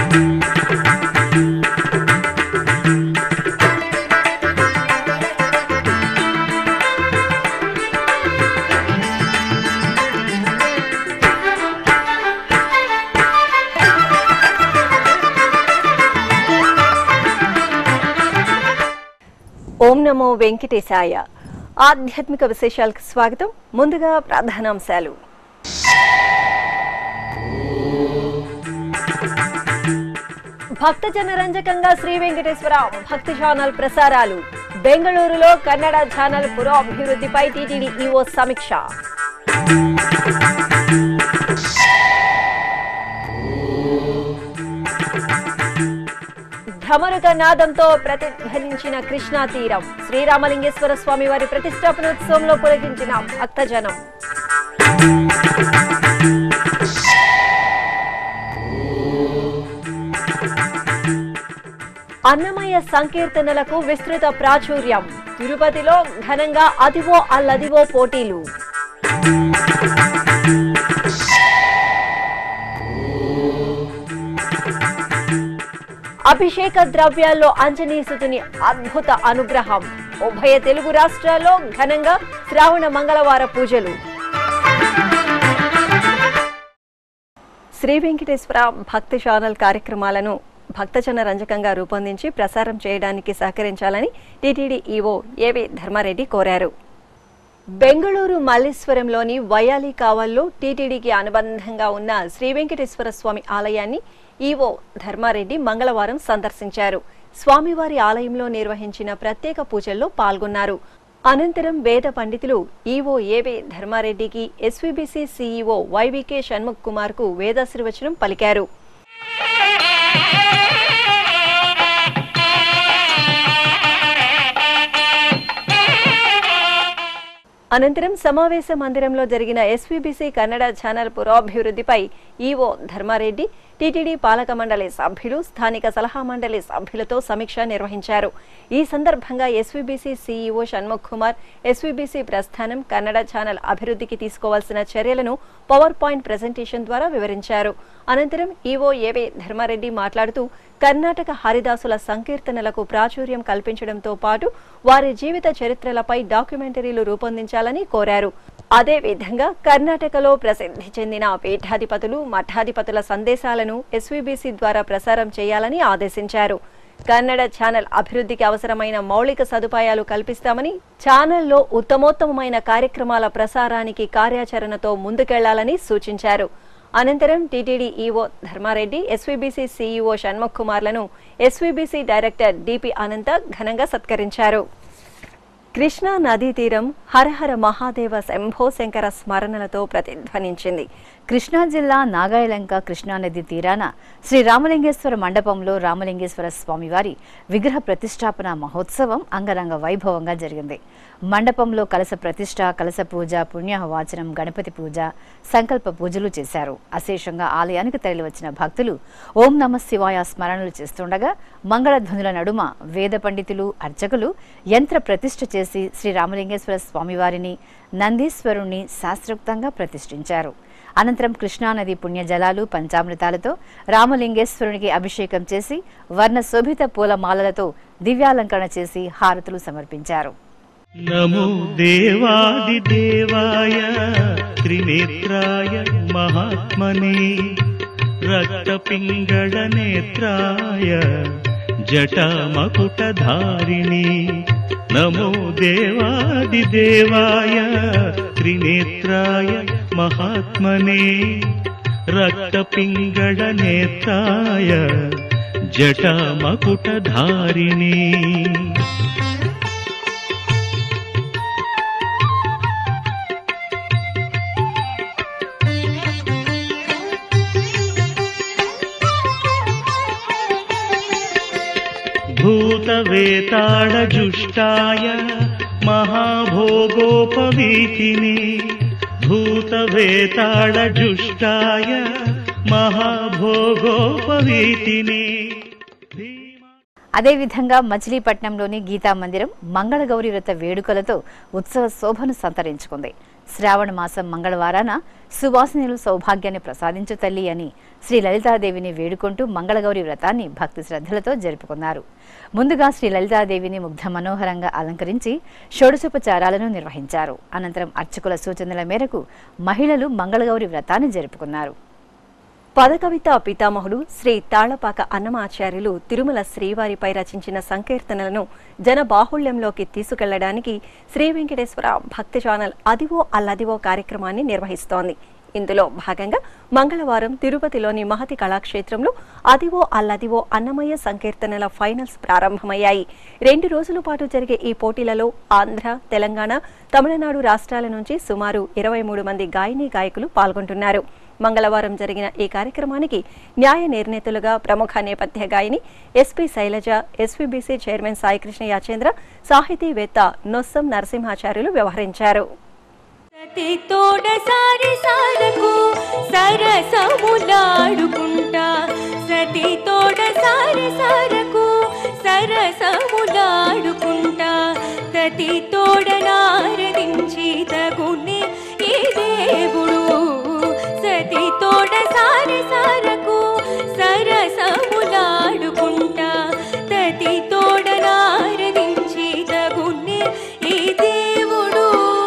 ఓం నమో వెంకటేశాయ ఆధ్యాత్మిక విశేషాలకు స్వాగతం ముందుగా ప్రధానాంశాలు భక్తజన రంజకంగా శ్రీ వెంకటేశ్వర భక్తి ఛానల్ ప్రసారాలు బెంగళూరులో కన్నడ ఛానల్ పురోభివృద్ధిపై టీటీడీ ఈఓ సమీక్ష ఢమరుక నాదంతో ప్రతిధ్వనించిన కృష్ణా తీరం శ్రీరామలింగేశ్వర స్వామి వారి ప్రతిష్టాపనోత్సవంలో పులకించిన భక్తజనం అన్నమయ్య సంకీర్తనలకు విస్తృత ప్రాచుర్యం తిరుపతిలో ఘనంగా అదివో అల్లదివో పోటీలు అభిషేక ద్రవ్యాల్లో అంజనీసుతుని అద్భుత అనుగ్రహం ఉభయ తెలుగు రాష్ట్రాల్లో ఘనంగా శ్రావణ మంగళవార పూజలు శ్రీ వెంకటేశ్వర భక్తి ఛానల్ కార్యక్రమాలను భక్తజన రంజకంగా రూపొందించి ప్రసారం చేయడానికి సహకరించాలని టీటీడీ ఈవో ఏవి ధర్మారెడ్డి కోరారు బెంగళూరు మల్లేశ్వరంలోని వయాలి కావల్లో టీటీడీకి అనుబంధంగా ఉన్న శ్రీ వెంకటేశ్వర స్వామి ఆలయాన్ని ఈవో ధర్మారెడ్డి మంగళవారం సందర్శించారు స్వామివారి ఆలయంలో నిర్వహించిన ప్రత్యేక పూజల్లో పాల్గొన్నారు అనంతరం వేద పండితులు ఈవో ఏవే ధర్మారెడ్డికి ఎస్వీబీసీ సీఈఓ వైవికే షణ్ముఖ్ కుమార్ కు వేదాశీర్వచనం పలికారు అనంతరం సమావేశ మందిరంలో జరిగిన SVBC Kannada channel పురోభివృద్ధిపై EO Dharmareddy TTD పాలక మండలి సభ్యులు స్థానిక సలహా మండలి సభ్యులతో సమీక్ష నిర్వహించారు ఈ సందర్భంగా SVBC CEO Shanmukh Kumar SVBC ప్రస్థానం కన్నడ ఛానల్ అభివృద్ధికి తీసుకోవాల్సిన చర్యలను పవర్ పాయింట్ ప్రెజెంటేషన్ ద్వారా వివరించారు అనంతరం ఈవో ఏవే ధర్మారెడ్డి మాట్లాడుతూ కర్ణాటక హరిదాసుల సంకీర్తనలకు ప్రాచుర్యం కల్పించడంతో పాటు వారి జీవిత చరిత్రలపై డాక్యుమెంటరీలు రూపొందించాలని కోరారు అదే విధంగా కర్ణాటకలో ప్రసిద్ధి చెందిన పీఠాధిపతులు మఠాధిపతుల సందేశాలను ఎస్వీబీసీ ద్వారా ప్రసారం చేయాలని ఆదేశించారు కన్నడ ఛానల్ అభివృద్ధికి అవసరమైన మౌలిక సదుపాయాలు కల్పిస్తామని ఛానల్లో ఉత్తమోత్తమమైన కార్యక్రమాల ప్రసారానికి కార్యాచరణతో ముందుకెళ్లాలని సూచించారు అనంతరం TTD EO Dharmareddy SVBC CEO Shanmukh కుమార్లను SVBC director DP అనంత ఘనంగా సత్కరించారు కృష్ణా నదీ తీరం హరహర మహాదేవ శంభో శంకర స్మరణలతో ప్రతిధ్వనించింది కృష్ణా జిల్లా నాగాయలంక కృష్ణానది తీరాన శ్రీ రామలింగేశ్వర మండపంలో రామలింగేశ్వర స్వామివారి విగ్రహ ప్రతిష్టాపన మహోత్సవం అంగరంగ వైభవంగా జరిగింది మండపంలో కలస ప్రతిష్ట కలస పూజ పుణ్యవాచనం గణపతి పూజ సంకల్ప పూజలు చేశారు అశేషంగా ఆలయానికి తరలివచ్చిన భక్తులు ఓం నమ శివాయ స్మరణలు చేస్తుండగా మంగళధ్వనుల నడుమ వేద పండితులు అర్చకులు యంత్ర ప్రతిష్ఠ చేసి శ్రీ రామలింగేశ్వర స్వామివారిని నందీశ్వరుణ్ణి శాస్త్రోక్తంగా ప్రతిష్ఠించారు అనంతరం కృష్ణానది పుణ్యజలాలు పంచామృతాలతో రామలింగేశ్వరునికి అభిషేకం చేసి వర్ణ శోభిత పూలమాలలతో దివ్యాలంకరణ చేసి హారతులు సమర్పించారు నమో దేవాదిదేవాయ త్రినేత్రాయ మహాత్మనే రక్తపింగళనేత్రాయ జటామకుటధారిణి నమో దేవాదిదేవాయ త్రినేత్రాయ మహాత్మనే రక్తపింగళనేత్రాయ జటామకుటధారిణి భూతవేతాళజుష్టాయ మహాభోగోపవీతిని భూతవేతాళజుష్టాయ మహాభోగోపవీతిని అదేవిధంగా మచిలీపట్నంలోని గీతా మందిరం మంగళగౌరి వ్రత వేడుకలతో ఉత్సవ శోభను సంతరించుకుంది శ్రావణ మాసం మంగళవారాన సువాసినులు సౌభాగ్యాన్ని ప్రసాదించు తల్లి అని శ్రీ లలితాదేవిని వేడుకుంటూ మంగళగౌరి వ్రతాన్ని భక్తి శ్రద్ధలతో జరుపుకున్నారు ముందుగా శ్రీ లలితాదేవిని ముగ్ధ మనోహరంగా అలంకరించి షోడశోపచారాలను నిర్వహించారు అనంతరం అర్చకుల సూచనల మేరకు మహిళలు మంగళగౌరి వ్రతాన్ని జరుపుకున్నారు పదకవిత పితామహుడు శ్రీ తాళ్లపాక అన్నమాచార్యులు తిరుమల శ్రీవారిపై రచించిన సంకీర్తనలను జన బాహుళ్యంలోకి తీసుకెళ్లడానికి శ్రీ వెంకటేశ్వర భక్తి ఛానల్ అదివో అల్లదివో కార్యక్రమాన్ని నిర్వహిస్తోంది ఇందులో భాగంగా మంగళవారం తిరుపతిలోని మహతి కళాక్షేత్రంలో అదివో అల్లదివో అన్నమయ్య సంకీర్తనల ఫైనల్స్ ప్రారంభమయ్యాయి రెండు రోజుల పాటు జరిగే ఈ పోటీలలో ఆంధ్ర తెలంగాణ తమిళనాడు రాష్ట్రాల నుంచి సుమారు ఇరవై మూడు మంది గాయని గాయకులు పాల్గొంటున్నారు మంగళవారం జరిగిన ఈ కార్యక్రమానికి న్యాయ నిర్ణేతలుగా ప్రముఖ నేపథ్య గాయని SP Shailaja SVBC chairman Saikrishna Yachendra సాహితీవేత్త నొస్సం నరసింహాచార్యులు వ్యవహరించారు సతి తోడ సారి సారకు సరసములాడుకుంటా సతి తోడ సారి సారకు సరసములాడుకుంటా తతి తోడ నారదించి తగునే ఈ దేవుడు సతి తోడ సారి సారకు సరసములాడుకుంటా తతి తోడ నారదించి తగునే ఈ దేవుడు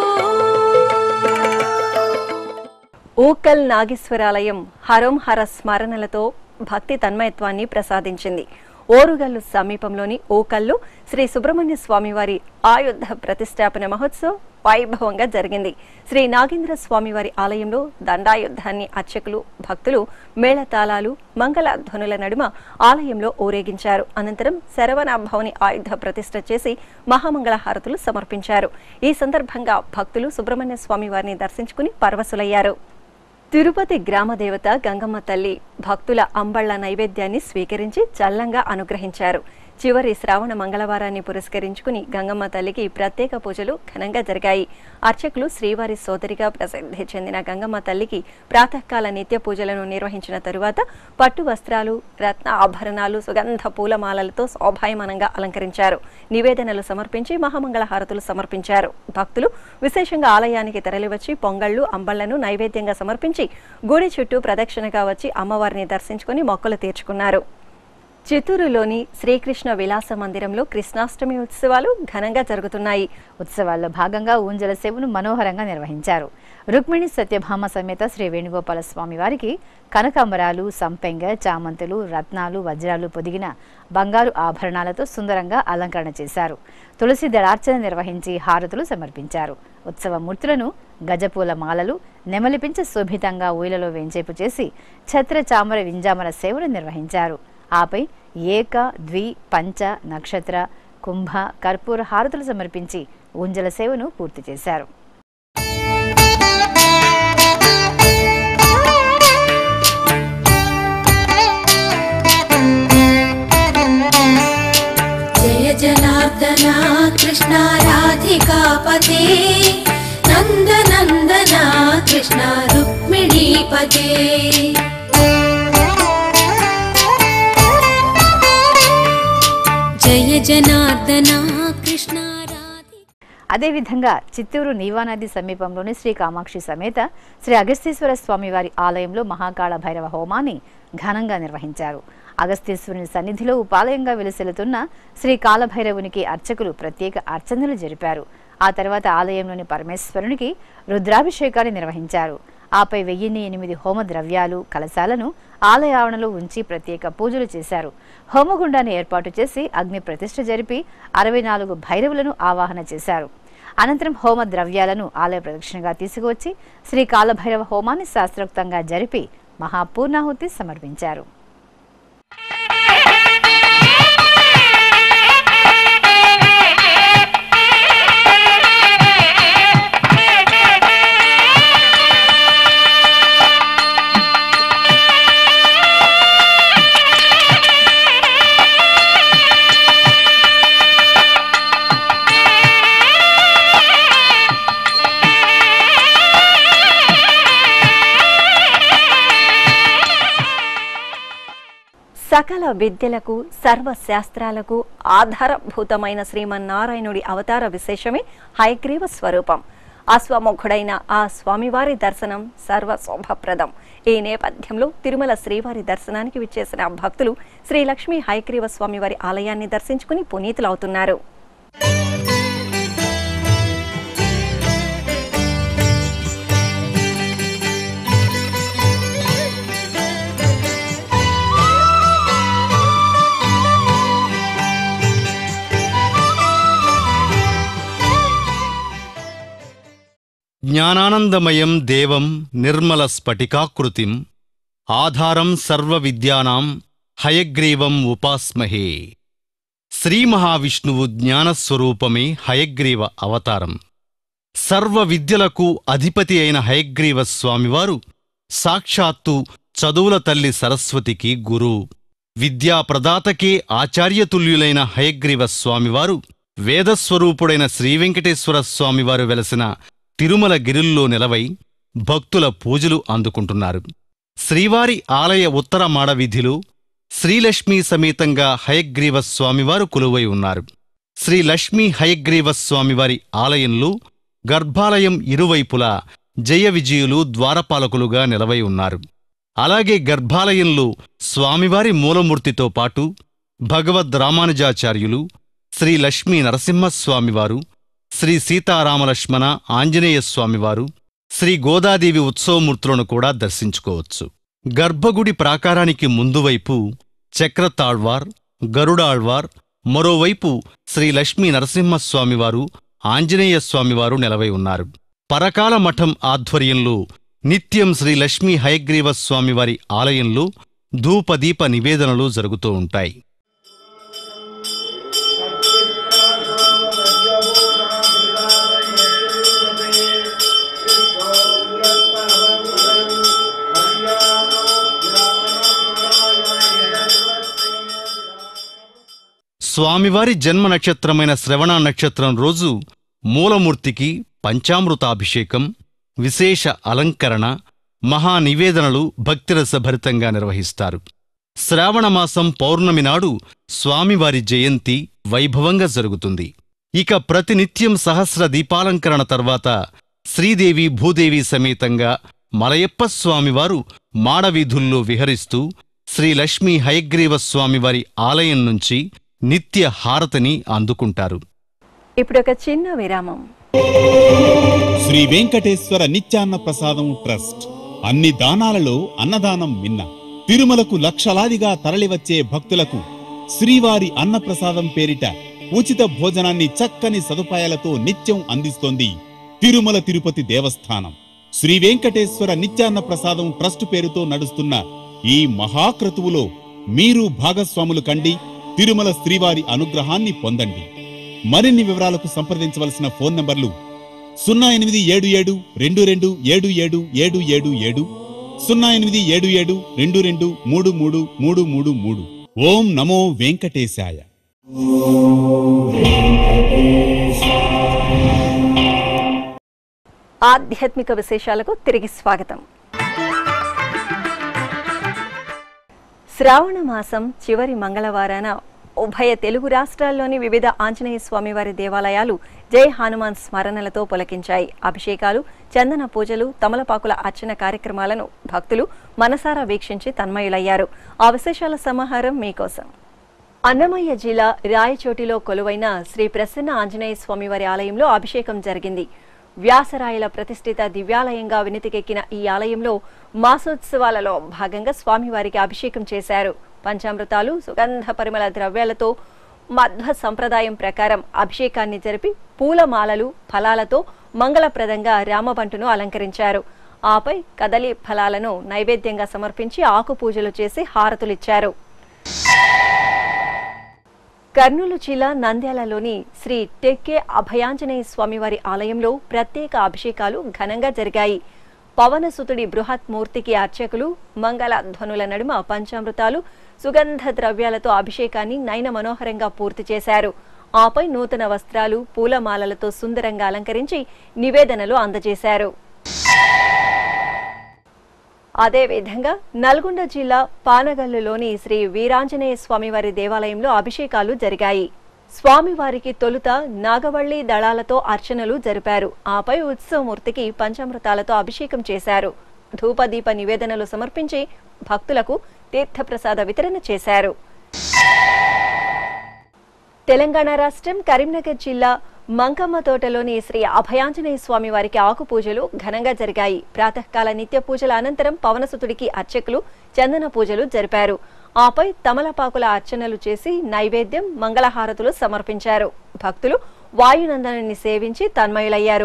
ఊకల్ నాగేశ్వరాలయం హరోం హర స్మరణలతో భక్తి తన్మయత్వాన్ని ప్రసాదించింది ఓరుగల్లు సమీపంలోని ఊకల్లు శ్రీ సుబ్రహ్మణ్య స్వామివారి ఆయుధ ప్రతిష్టాపన మహోత్సవం వైభవంగా జరిగింది శ్రీ నాగేంద్ర స్వామివారి ఆలయంలో దండాయుద్ధాన్ని అర్చకులు భక్తులు మేళతాళాలు మంగళ ధ్వనుల నడుమ ఆలయంలో ఊరేగించారు అనంతరం శరవణ భవని ఆయుధ ప్రతిష్ఠ చేసి మహామంగళ హారతులు సమర్పించారు ఈ సందర్భంగా భక్తులు సుబ్రహ్మణ్య స్వామి వారిని దర్శించుకుని పరవశులయ్యారు తిరుపతి గ్రామదేవత గంగమ్మ తల్లి భక్తుల అంబళ్ల నైవేద్యాన్ని స్వీకరించి చల్లంగా అనుగ్రహించారు చివరి శ్రావణ మంగళవారాన్ని పురస్కరించుకుని గంగమ్మ తల్లికి ప్రత్యేక పూజలు ఘనంగా జరిగాయి అర్చకులు శ్రీవారి సోదరిగా ప్రసిద్ధి చెందిన గంగమ్మ తల్లికి ప్రాతకాల నిత్య పూజలను నిర్వహించిన తరువాత పట్టు వస్త్రాలు రత్న ఆభరణాలు సుగంధ పూలమాలలతో శోభాయమానంగా అలంకరించారు నివేదనలు సమర్పించి మహామంగళ హారతులు సమర్పించారు భక్తులు విశేషంగా ఆలయానికి తరలివచ్చి పొంగళ్లు అంబళ్లను నైవేద్యంగా సమర్పించి గుడి చుట్టూ ప్రదక్షిణగా వచ్చి అమ్మవారిని దర్శించుకుని మొక్కలు తీర్చుకున్నారు చిత్తూరులోని శ్రీకృష్ణ విలాస మందిరంలో కృష్ణాష్టమి ఉత్సవాలు ఘనంగా జరుగుతున్నాయి ఉత్సవాల్లో భాగంగా ఊంజల సేవను మనోహరంగా నిర్వహించారు రుక్మిణి సత్యభామ సమేత శ్రీ వేణుగోపాల స్వామి వారికి కనకాంబరాలు సంపెంగ చామంతులు రత్నాలు వజ్రాలు పొదిగిన బంగారు ఆభరణాలతో సుందరంగా అలంకరణ చేశారు తులసి దళార్చన నిర్వహించి హారతులు సమర్పించారు ఉత్సవ మూర్తులను గజపూల మాలలు నెమలిపించ శోభితంగా ఊయలలో వెంచేపు చేసి ఛత్ర చామర వింజామర సేవలు నిర్వహించారు ఆపై ఏక ద్వి పంచ నక్షత్ర కుంభ కర్పూర హారతులు సమర్పించి ఊంజల సేవను పూర్తి చేశారు जय जनार्दना कृष्णा राधिकापते नन्दनन्दना कृष्णा रुक्मिणीपते जय जनार्दना कृष्णा राधिका అదేవిధంగా చిత్తూరు నీవానది సమీపంలోని శ్రీ కామాక్షి సమేత శ్రీ అగస్తీశ్వర స్వామి వారి ఆలయంలో మహాకాళ భైరవ హోమాన్ని ఘనంగా నిర్వహించారు అగస్తీశ్వరుని సన్నిధిలో ఉపాలయంగా వెలుసెలుతున్న శ్రీ కాలభైరవునికి అర్చకులు ప్రత్యేక అర్చనలు జరిపారు ఆ తర్వాత ఆలయంలోని పరమేశ్వరునికి రుద్రాభిషేకాన్ని నిర్వహించారు ఆపై వెయ్యిన్ని ఎనిమిది హోమ ద్రవ్యాలు కలశాలను ఆలయ ఆవరణలో ఉంచి ప్రత్యేక పూజలు చేశారు హోమగుండాన్ని ఏర్పాటు చేసి అగ్ని ప్రతిష్ఠ జరిపి అరవై నాలుగు భైరవులను ఆవాహన చేశారు అనంతరం హోమ ద్రవ్యాలను ఆలయ ప్రదక్షిణగా తీసుకువచ్చి శ్రీ కాలభైరవ హోమాన్ని శాస్త్రోక్తంగా జరిపి మహాపూర్ణాహుతి సమర్పించారు సకల విద్యలకు సర్వశాస్త్రాలకు ఆధారభూతమైన శ్రీమన్నారాయణుడి అవతార విశేషమే హయగ్రీవ స్వరూపం అశ్వముఖుడైన ఆ స్వామివారి దర్శనం సర్వశోభప్రదం ఈ నేపథ్యంలో తిరుమల శ్రీవారి దర్శనానికి విచ్చేసిన భక్తులు శ్రీ లక్ష్మీ హైగ్రీవ స్వామివారి ఆలయాన్ని దర్శించుకుని పునీతులవుతున్నారు జ్ఞానానందమయం దేవం నిర్మల స్ఫటికాకృతిం ఆధారం సర్వ విద్యానాం హయగ్రీవం ఉపాస్మహే శ్రీ మహావిష్ణువు జ్ఞానస్వరూపమే హయగ్రీవ అవతారం సర్వ విద్యలకు అధిపతి అయిన హయగ్రీవ స్వామివారు సాక్షాత్తు చదువుల తల్లి సరస్వతికి గురు విద్యా ప్రదాతకే ఆచార్యతుల్యులైన హయగ్రీవ స్వామివారు వేదస్వరూపుడైన శ్రీవెంకటేశ్వర స్వామివారు వెలసిన తిరుమల గిరుల్లో నిలవై భక్తుల పూజలు అందుకుంటున్నారు శ్రీవారి ఆలయ ఉత్తర మాడవీధిలో శ్రీలక్ష్మీ సమేతంగా హయగ్రీవ స్వామివారు కొలువై ఉన్నారు శ్రీ లక్ష్మీ హయగ్రీవ స్వామివారి ఆలయంలో గర్భాలయం ఇరువైపులా జయ విజయులు ద్వారపాలకులుగా నిలవై ఉన్నారు అలాగే గర్భాలయంలో స్వామివారి మూలమూర్తితో పాటు భగవద్ రామానుజాచార్యులు శ్రీ లక్ష్మీ నరసింహస్వామివారు శ్రీ సీతారామలక్ష్మణ ఆంజనేయ స్వామివారు శ్రీ గోదాదేవి ఉత్సవమూర్తులను కూడా దర్శించుకోవచ్చు గర్భగుడి ప్రాకారానికి ముందువైపు చక్రతాళ్వార్ గరుడాళ్వార్ మరోవైపు శ్రీ లక్ష్మీ నరసింహస్వామివారు ఆంజనేయ స్వామివారు నిలవై ఉన్నారు పరకాల మఠం ఆధ్వర్యంలో నిత్యం శ్రీ లక్ష్మీ హయగ్రీవ స్వామివారి ఆలయంలో ధూపదీప నివేదనలు జరుగుతూ ఉంటాయి స్వామివారి జన్మ నక్షత్రమైన శ్రవణ నక్షత్రం రోజు మూలమూర్తికి పంచామృతాభిషేకం విశేష అలంకరణ మహా నివేదనలు భక్తిరసభరితంగా నిర్వహిస్తారు శ్రావణమాసం పౌర్ణమి నాడు స్వామివారి జయంతి వైభవంగా జరుగుతుంది ఇక ప్రతినిత్యం సహస్ర దీపాలంకరణ తర్వాత శ్రీదేవి భూదేవి సమేతంగా మలయప్ప స్వామివారు మాడవీధుల్లో విహరిస్తూ శ్రీ లక్ష్మీ హయగ్రీవ స్వామివారి ఆలయం నుంచి నిత్య హారతిని అందుకుంటారు ఇప్పుడు ఒక చిన్న విరామం శ్రీ వెంకటేశ్వర నిత్యాన్న ప్రసాదం ట్రస్ట్ అన్ని దానాలలో అన్నదానం మిన్న తిరుమలకు లక్షలాదిగా తరలివచ్చే భక్తులకు శ్రీవారి అన్నప్రసాదం పేరిట ఉచిత భోజనాన్ని చక్కని సదుపాయాలతో నిత్యం అందిస్తోంది తిరుమల తిరుపతి దేవస్థానం శ్రీ వెంకటేశ్వర నిత్యాన్న ప్రసాదం ట్రస్ట్ పేరుతో నడుస్తున్న ఈ మహాక్రతువులో మీరు భాగస్వాములు కండి తిరుమల శ్రీవారి అనుగ్రహాన్ని పొందండి మరిన్ని వివరాలకు సంప్రదించవలసిన ఫోన్ నంబర్లు సున్నా ఎనిమిది ఏడు ఏడు రెండు రెండు ఏడు ఏడు ఏడు ఏడు ఏడు సున్నా ఎనిమిది ఏడు ఏడు రెండు రెండు మూడు మూడు మూడు మూడు మూడు ఓం నమో వెంకటేశాయ ఆధ్యాత్మిక విశేషాలకు తిరిగి స్వాగతం శ్రావణ మాసం చివరి మంగళవారాన ఉభయ తెలుగు రాష్ట్రాల్లోని వివిధ ఆంజనేయ స్వామివారి దేవాలయాలు జై హనుమాన్ స్మరణలతో పులకించాయి అభిషేకాలు చందన పూజలు తమలపాకుల అర్చన కార్యక్రమాలను భక్తులు మనసారా వీక్షించి తన్మయులయ్యారు ఆ విశేషాల సమాహారం మీకోసం అన్నమయ్య జిల్లా రాయచోటిలో కొలువైన శ్రీ ప్రసన్న ఆంజనేయ స్వామివారి ఆలయంలో అభిషేకం జరిగింది వ్యాసరాయల ప్రతిష్ఠిత దివ్యాలయంగా వినితికెక్కిన ఈ ఆలయంలో మాసోత్సవాలలో భాగంగా స్వామివారికి అభిషేకం చేశారు పంచామృతాలు సుగంధ పరిమళ ద్రవ్యాలతో మధ్వ సంప్రదాయం ప్రకారం అభిషేకాన్ని జరిపి పూలమాలలు ఫలాలతో మంగళప్రదంగా రామబంటును అలంకరించారు ఆపై కదలి ఫలాలను నైవేద్యంగా సమర్పించి ఆకు పూజలు చేసి హారతులిచ్చారు కర్నూలు జిల్లా నంద్యాలలోని శ్రీ టెక్కే అభయాంజనేయ స్వామివారి ఆలయంలో ప్రత్యేక అభిషేకాలు ఘనంగా జరిగాయి పవనసుతుడి బృహత్ మూర్తికి అర్చకులు మంగళ ధ్వనుల నడుమ పంచామృతాలు సుగంధ ద్రవ్యాలతో అభిషేకాన్ని నయన మనోహరంగా పూర్తి చేశారు ఆపై నూతన వస్త్రాలు పూలమాలలతో సుందరంగా అలంకరించి నివేదనలు అందజేశారు అదేవిధంగా నల్గొండ జిల్లా పానగల్లులోని శ్రీ వీరాంజనేయ స్వామివారి దేవాలయంలో అభిషేకాలు జరిగాయి స్వామివారికి తొలుత నాగవల్లి దళాలతో అర్చనలు జరిపారు ఆపై ఉత్సవమూర్తికి పంచామృతాలతో అభిషేకం చేశారు ధూపదీప నివేదనలు సమర్పించి భక్తులకు తీర్థప్రసాద వితరణ చేశారు తెలంగాణ రాష్ట్రం కరీంనగర్ జిల్లా మంకమ్మ తోటలోని శ్రీ అభయాంజనేయ స్వామి వారికి ఆకు పూజలు ఘనంగా జరిగాయి ప్రాతకాల నిత్య పూజల అనంతరం పవనసుతుడికి అర్చకులు చందన పూజలు జరిపారు ఆపై తమలపాకుల అర్చనలు చేసి నైవేద్యం మంగళహారతులు సమర్పించారు భక్తులు వాయునందనాన్ని సేవించి తన్మయులయ్యారు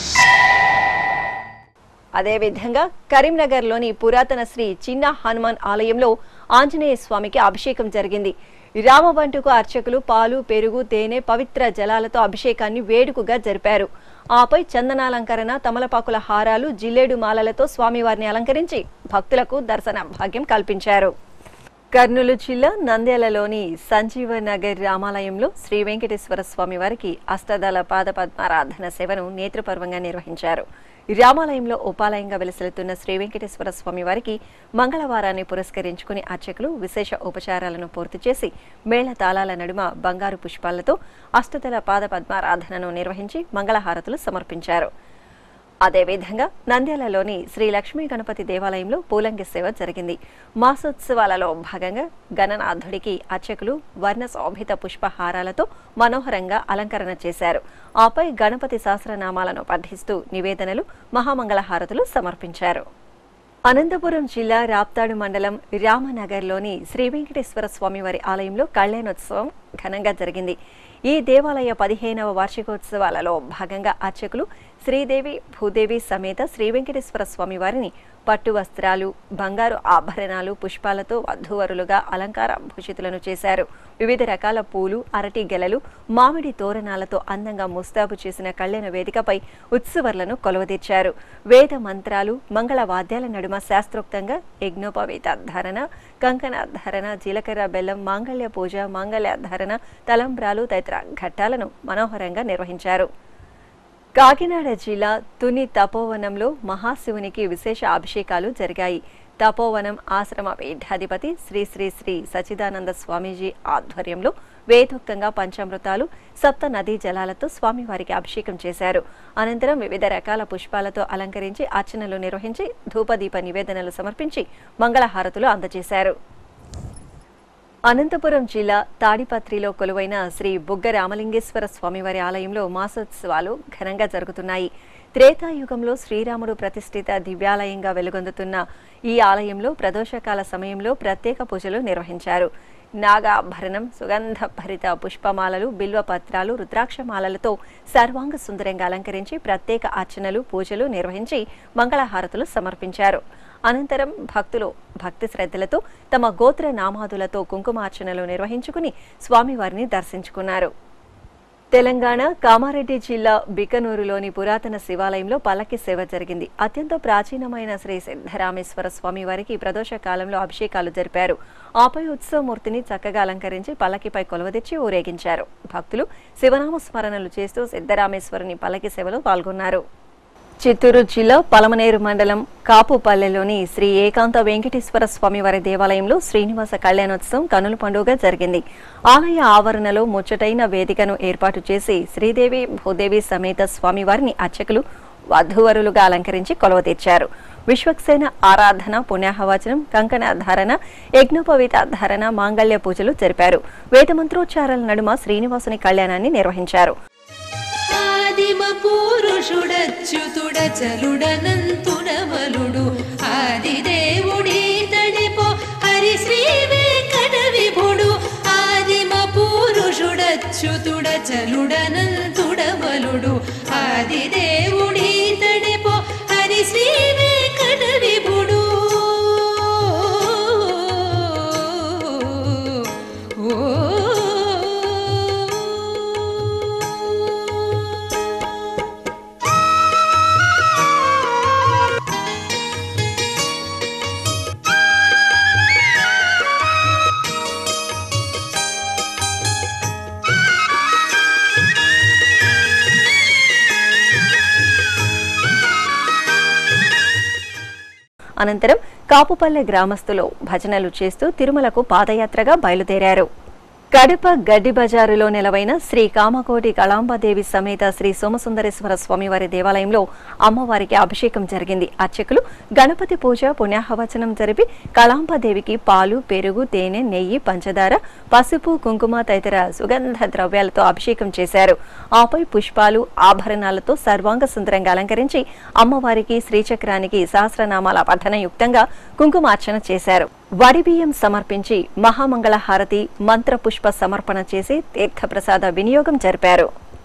అదేవిధంగా కరీంనగర్లోని పురాతన శ్రీ చిన్న హనుమాన్ ఆలయంలో ఆంజనేయ స్వామికి అభిషేకం జరిగింది రామబంటుకు అర్చకులు పాలు పెరుగు తేనె పవిత్ర జలాలతో అభిషేకాన్ని వేడుకగా జరిపారు ఆపై చందనాలంకరణ తమలపాకుల హారాలు జిల్లేడు మాలలతో స్వామివారిని అలంకరించి భక్తులకు దర్శన భాగ్యం కల్పించారు కర్నూలు జిల్లా నంద్యాలలోని సంజీవ నగర్ రామాలయంలో శ్రీ వెంకటేశ్వర స్వామి వారికి అష్టదళ పాద పద్మారాధన సేవను నేత్రపర్వంగా నిర్వహించారు రామాలయంలో ఉపాలయంగా వెలసిల్లుతున్న శ్రీ వెంకటేశ్వర స్వామి వారికి మంగళవారాన్ని పురస్కరించుకుని అర్చకులు విశేష ఉపచారాలను పూర్తి చేసి మేళ తాళాల నడుమ బంగారు పుష్పాలతో అష్టదళ పాద పద్మారాధనను నిర్వహించి మంగళహారతులు సమర్పించారు అదేవిధంగా నంద్యాలలోని శ్రీ లక్ష్మీ గణపతి దేవాలయంలో పూలంగి సేవ జరిగింది మాసోత్సవాలలో భాగంగా గణనాథుడికి అర్చకులు వర్ణ శోభిత పుష్పహారాలతో మనోహరంగా అలంకరణ చేశారు ఆపై గణపతి సహస్రనామాలను పఠిస్తూ నివేదనలు మహామంగళహారతులు సమర్పించారు అనంతపురం జిల్లా రాప్తాడు మండలం రామనగర్లోని శ్రీ వెంకటేశ్వర స్వామివారి ఆలయంలో కళ్యాణోత్సవం ఘనంగా జరిగింది ఈ దేవాలయ పదిహేనవ వార్షికోత్సవాలలో భాగంగా అర్చకులు శ్రీదేవి భూదేవి సమేత శ్రీ వెంకటేశ్వర స్వామి వారిని పట్టు వస్త్రాలు బంగారు ఆభరణాలు పుష్పాలతో వధూవరులుగా అలంకార భూషితులను చేశారు వివిధ రకాల పూలు అరటి గెలలు మామిడి తోరణాలతో అందంగా ముస్తాబు చేసిన కళ్యాణ వేదికపై ఉత్సవర్లను కొలవదీర్చారు వేద మంత్రాలు మంగళ వాద్యాల నడుమ శాస్త్రోక్తంగా యజ్ఞోపవేత ధారణ కంకణ ధారణ జీలకర్ర బెల్లం మాంగళ్య పూజ మాంగళ్య ధారణ తలంబ్రాలు తదితర ఘట్టాలను మనోహరంగా నిర్వహించారు కాకినాడ జిల్లా తుని తపోవనంలో మహాశివునికి విశేష అభిషేకాలు జరిగాయి తపోవనం ఆశ్రమ పీఠాధిపతి శ్రీ శ్రీ శ్రీ సచిదానంద స్వామీజీ ఆధ్వర్యంలో వేదోక్తంగా పంచామృతాలు సప్త నదీ జలాలతో స్వామివారికి అభిషేకం చేశారు అనంతరం వివిధ రకాల పుష్పాలతో అలంకరించి అర్చనలు నిర్వహించి ధూపదీప నివేదనలు సమర్పించి మంగళహారతులు అందజేశారు అనంతపురం జిల్లా తాడిపత్రిలో కొలువైన శ్రీ బుగ్గ రామలింగేశ్వర స్వామివారి ఆలయంలో మాసోత్సవాలు ఘనంగా జరుగుతున్నాయి త్రేతాయుగంలో శ్రీరాముడు ప్రతిష్ఠిత దివ్యాలయంగా వెలుగొందుతున్న ఈ ఆలయంలో ప్రదోషకాల సమయంలో ప్రత్యేక పూజలు నిర్వహించారు నాగాభరణం సుగంధ భరిత పుష్పమాలలు బిల్వపత్రాలు రుద్రాక్షమాలలతో సర్వాంగ సుందరంగా అలంకరించి ప్రత్యేక అర్చనలు పూజలు నిర్వహించి మంగళహారతులు సమర్పించారు అనంతరం భక్తులు భక్తి శ్రద్ధలతో తమ గోత్ర నామాదులతో కుంకుమార్చనలు నిర్వహించుకుని స్వామివారిని దర్శించుకున్నారు తెలంగాణ కామారెడ్డి జిల్లా బికనూరులోని పురాతన శివాలయంలో పల్లకి సేవ జరిగింది అత్యంత ప్రాచీనమైన శ్రీ సిద్ధరామేశ్వర స్వామి వారికి ప్రదోష కాలంలో అభిషేకాలు జరిపారు ఆపై ఉత్సవమూర్తిని చక్కగా అలంకరించి పల్లకిపై కొలవదీర్చి ఊరేగించారు భక్తులు శివనామ స్మరణలు చేస్తూ సిద్ధరామేశ్వరుని పల్లకి సేవలో పాల్గొన్నారు చిత్తూరు జిల్లా పలమనేరు మండలం కాపుపల్లెలోని శ్రీ ఏకాంత వెంకటేశ్వర స్వామివారి దేవాలయంలో శ్రీనివాస కళ్యాణోత్సవం కనుల పండుగ జరిగింది ఆలయ ఆవరణలో ముచ్చటైన వేదికను ఏర్పాటు చేసి శ్రీదేవి భూదేవి సమేత స్వామివారిని అర్చకులు వధూవరులుగా అలంకరించి కొలవతీర్చారు విశ్వక్సేన ఆరాధన పుణ్యాహవచనం కంకణ ధారణ యజ్ఞోపవీత ధారణ మాంగళ్య పూజలు జరిపారు వేదమంత్రోచ్చారాల నడుమ శ్రీనివాసుని కళ్యాణాన్ని నిర్వహించారు ఆదిమ పురుషుడచ్యుతుడ చలుడనంతుడమలుడు ఆదిదేవుడీతడిపో హరి శ్రీ వెంకట విభుడు ఆదిమ పురుషుడచ్యుతుడ చలుడనంతుడమలుడు ఆదిదేవుడీతడిపో హరి శ్రీ వెంకట విభుడు ఓ అనంతరం కాపుపల్లె గ్రామస్తులు భజనలు చేస్తూ తిరుమలకు పాదయాత్రగా బయలుదేరారు కడప గడ్డి బజారులో నెలవైన శ్రీ కామకోటి కళాంబాదేవి సమేత శ్రీ సోమసుందరేశ్వర స్వామివారి దేవాలయంలో అమ్మవారికి అభిషేకం జరిగింది అర్చకులు గణపతి పూజ పుణ్యాహవచనం జరిపి కళాంబాదేవికి పాలు పెరుగు తేనె నెయ్యి పంచదార పసుపు కుంకుమ తదితర సుగంధ ద్రవ్యాలతో అభిషేకం చేశారు ఆపై పుష్పాలు ఆభరణాలతో సర్వాంగ సుందరంగా అలంకరించి అమ్మవారికి శ్రీచక్రానికి సహస్రనామాల పఠనయుక్తంగా కుంకుమార్చన చేశారు వడి బియ్యం సమర్పించి మహామంగళ హారతి మంత్ర పుష్ప సమర్పణ చేసి తీర్థప్రసాద వినియోగం జరిపారు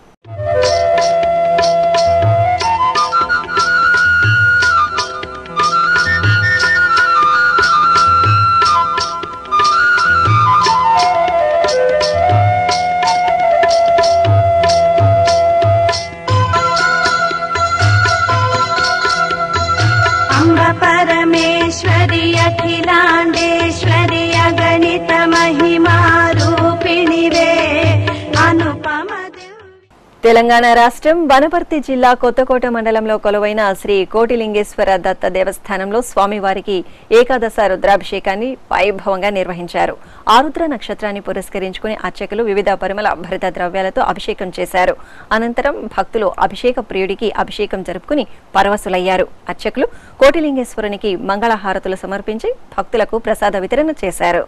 अम्ब परमेश्वरि अखिलाण्डेश्वरि अगणित महिमा रूपिणि रे अनुपम दिव्य తెలంగాణ రాష్ట్రం వనపర్తి జిల్లా కొత్తకోట మండలంలో కొలువైన శ్రీ కోటిలింగేశ్వర దత్త దేవస్థానంలో స్వామివారికి ఏకాదశ రుద్రాభిషేకాన్ని వైభవంగా నిర్వహించారు ఆరుద్ర నక్షత్రాన్ని పురస్కరించుకుని అర్చకులు వివిధ పరిమళ భరిత ద్రవ్యాలతో అభిషేకం చేశారు అనంతరం భక్తులు అభిషేక ప్రియుడికి అభిషేకం జరుపుకుని పరవశులయ్యారు అర్చకులు కోటిలింగేశ్వరునికి మంగళహారతులు సమర్పించి భక్తులకు ప్రసాద వితరణ చేశారు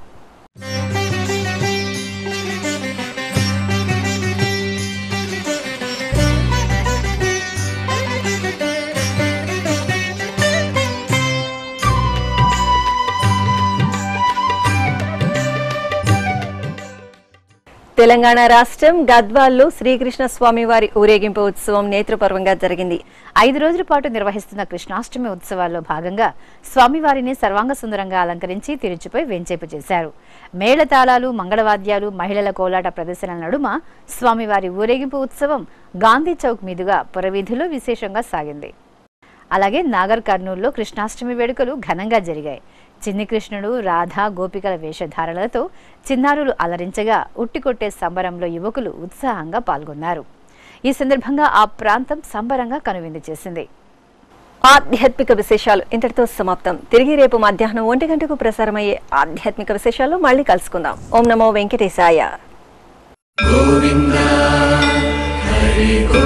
తెలంగాణ రాష్ట్రం గద్వాల్లో శ్రీకృష్ణ స్వామివారి ఊరేగింపు ఉత్సవం నేత్రపర్వంగా జరిగింది ఐదు రోజుల పాటు నిర్వహిస్తున్న కృష్ణాష్టమి ఉత్సవాల్లో భాగంగా స్వామివారిని సర్వాంగ సుందరంగా అలంకరించి తిరుచుపై వెంచేపు చేశారు మేళతాళాలు మంగళవాద్యాలు మహిళల కోలాట ప్రదర్శనల నడుమ స్వామివారి ఊరేగింపు ఉత్సవం గాంధీ చౌక్ మీదుగా పురవీధిలో విశేషంగా సాగింది అలాగే నాగర్ కర్నూలులో కృష్ణాష్టమి వేడుకలు ఘనంగా జరిగాయి చిన్ని కృష్ణుడు రాధా గోపికల వేషధారణలతో చిన్నారులు అలరించగా ఉట్టికొట్టే సంబరంలో యువకులు ఉత్సాహంగా పాల్గొన్నారు ఈ సందర్భంగా ఆ ప్రాంతం సంబరంగా కనువిందు చేసింది ఆధ్యాత్మిక విశేషాలు ఇంతటితో సమాప్తం తిరిగి రేపు మధ్యాహ్నం ఒంటి గంటకు ప్రసారమయ్యే ఆధ్యాత్మిక విశేషాల్లో మళ్ళీ కలుసుకుందాం ఓం నమో వెంకటేశాయ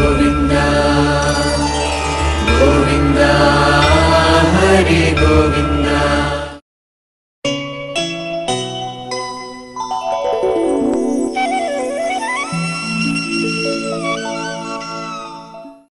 హరి గోవింద